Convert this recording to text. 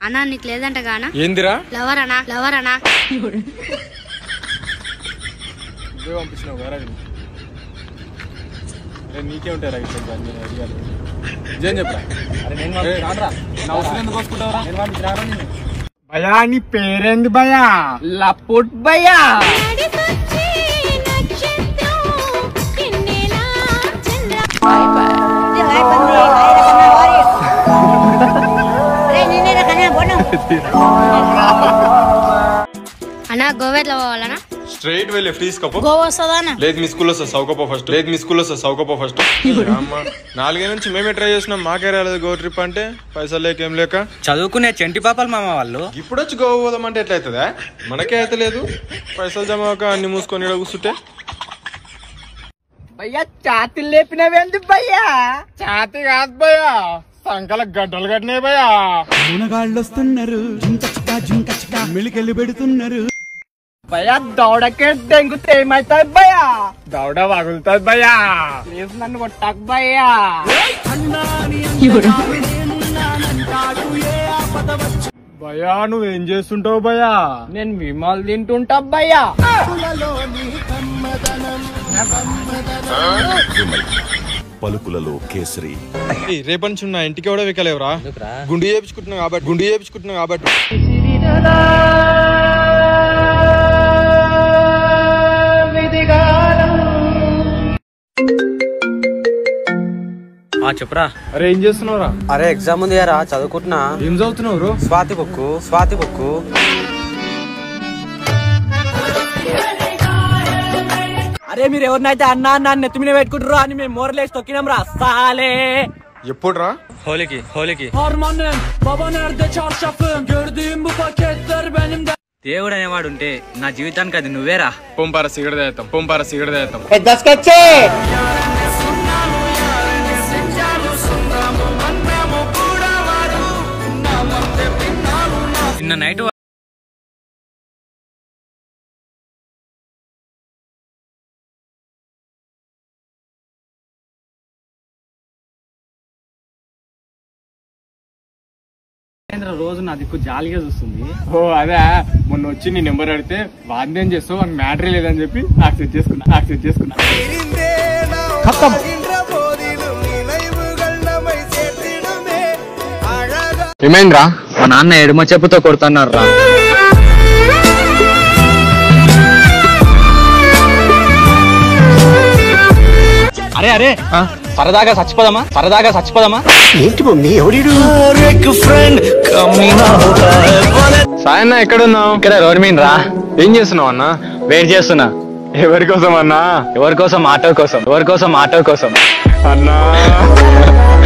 అన్నా నీకు లేదంట గానా ఏందిరా లవర్ అనా లవర్ అనా నువ్వే పంపించినావు వేరే అరే నీకే ఉంటాయి రా ఇట్లా నేను అడిగాను నిజం చెప్పరా ఏయ్, నా అవసరం ఎందుకు వస్తుంటావురా భయా నీ పేరేంది భయా లపుట్ భయ్యా అన్నా గోవెట్లో పోవాలనా స్ట్రైట్ వెళ్ళి లెఫ్ట్ తీసుకోపో గోవా వస్తుందా లేదు మీ స్కూల్లో వస్తా సౌకపో ఫస్ట్ లేదు మీ స్కూల్లో వస్తా సౌకపో ఫస్ట్ అమ్మ నాలుగే నుంచి మేమే ట్రై చేసినాం మాకే రాలేదు గో ట్రిప్ అంటే పైసలు లేక ఏం లేక చదువుకునే చెంటి పాపలు మామ వాళ్ళు ఇప్పుడు వచ్చి గోవా పోదామంటే ఎట్లా అవుతుందా మనకే అయితే లేదు పైసలు జమ అవ్వక అన్ని మూసుకొని ఈడ కూర్చుంటే భయ్యా చాతులు లేపినవేంది భయ్యా ఛాతి కాదు భయ్యా సంకల గడ్డలు కట్టినాయి భయ్యా మునగాళ్ళొస్తున్నారు జుంకచక జుంకచక మెలికెళ్ళి పెడుతున్నారు భయ్యా దౌడకే డెంగుతే ఏమైతాయి భయ్యా దౌడ పగులుతుంది భయ్యా ప్లీజ్ నన్ను కొట్టకు భయ్యా భయ్యా నువ్వేం చేస్తుంటావు భయ్యా నేను విమల్ తింటుంటా భయ్యా పలుకులలో కేసరి ఏయ్, రేపటి నుంచి నా ఇంటికి కూడా వికలేవురా గుండు చేపించుకుంటున్నా కాబట్టి గుండు చేపించుకుంటున్నా కాబట్టి చెప్పురా అరే ఏం చేస్తున్నావురా అరే ఎగ్జామ్ ఉంది కదా చదువుకుంటున్నా ఏం చదువుతున్నావు bro Swathi book Swathi book అరే మీరు ఎవరినైతే అన్నా అన్న నెత్తి మీద పెట్టుకుంటారో అని మేము మోరలేసి తొక్కినాం రా సాలే ఎప్పుడు రా హోలీకి హోలీకి దేవుడు అనేవాడు ఉంటే నా జీవితానికి అది నువ్వేరా పొంపార సిగరెట్ తాగుతాం పొంపార సిగరెట్ తాగుతాం నిన్న నైట్ రోజు నా దిక్కు జాలిగా చూస్తుంది ఓ అదే మొన్న వచ్చి నీ నెంబర్ అడిగితే వాద్యం చేస్తావు అని మ్యాటరే లేదని చెప్పి యాక్సెప్ట్ చేసుకున్నా యాక్సెప్ట్ చేసుకున్నా ఏమైందిరా మా నాన్న ఎడమ చెప్పుతో కొడుతున్నారు రా అరే అరే సరదాగా చచ్చిపోదామా సరదాగా చచ్చిపోదామా సాయన్న ఎక్కడున్నావు ఇక్కడ రోడ్ మీద రా ఏం చేస్తున్నావు అన్న వెయిట్ చేస్తున్నా ఎవరి కోసం అన్నా ఎవరి కోసం ఆటో కోసం ఎవరి కోసం ఆటో కోసం అన్నా